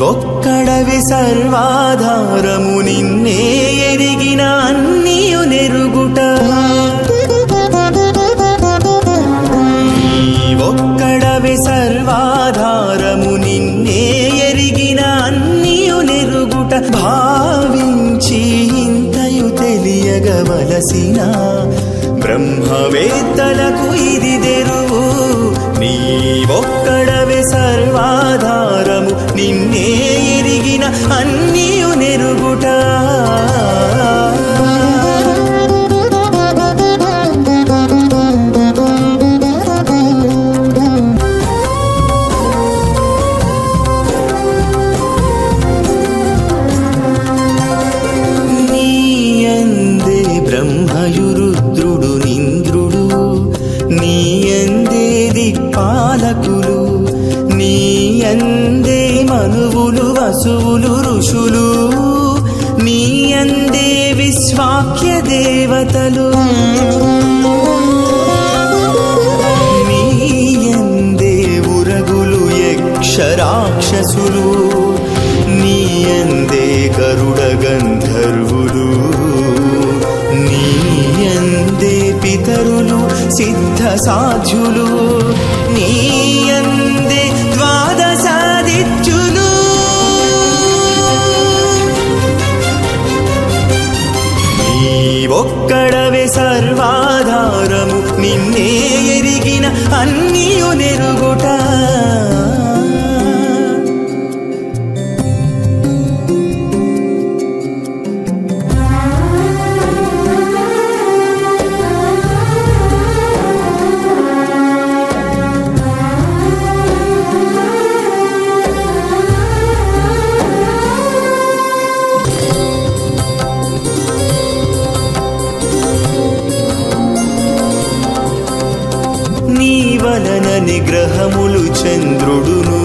ఒక్కడవి సర్వాధారము నిన్నే ఎరిగిన అన్నియు నెరుగుట ఒక్కడవి సర్వాధారము నిన్నే ఎరిగిన అన్నియు నెరుగుట భావించి ఇంతయు తెలియగవలసిన బ్రహ్మవేత్తలకు ఇది తెరువు నీ ఒక్కడవి సర్వాధారము నిన్నే ఎరిగిన అన్నియు నెరుగుట నీయందే బ్రహ్మయురుద్రుడు నింద్రుడు నీయందే దిక్పాలకులు నీయందే మనువులు వసువులు ఋషులు నీయందే విశ్వాఖ్య దేవతలు నీయందే ఉరగులు యక్షరాక్షసులు నీయందే గరుడ గంధర్వులు నీయందే పితరులు సిద్ధ సాధ్యులు నీయందే ద్వాదశాదిత్యులు నీ ఒక్కడవే సర్వాధారము నిన్నే ఎరిగిన అన్నియు నెరుగుట నీ వలన నిగ్రహములు చంద్రుడును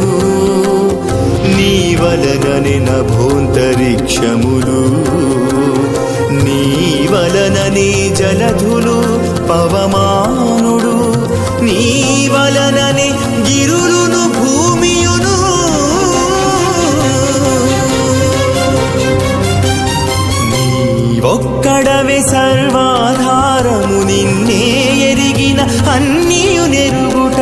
నీ వలనని నభోంతరిక్షములు నీ వలనని జలధులు పవమానుడు నీ వలనని గిరులును భూమియును నీ ఒక్కడవే సర్వాధారము నిన్నే ఎరిగిన అన్నియు నెరుగుట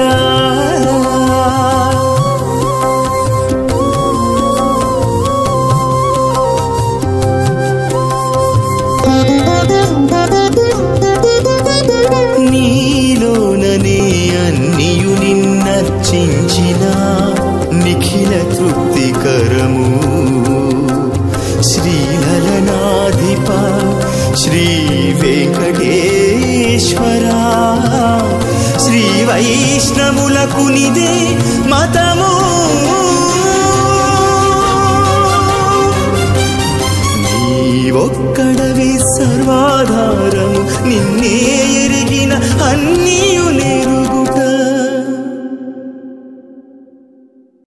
నీలోననే అన్నియు నిన్నర్చించిన నిఖిల తృప్తికరము శ్రీలలనాధిప శ్రీ వెంకటేశ్వరా శ్రీ వైష్ణవులకు నిదే మతము నీ ఒక్కడవి సర్వాధారము నిన్నే ఎరిగిన అన్నీయు లేరు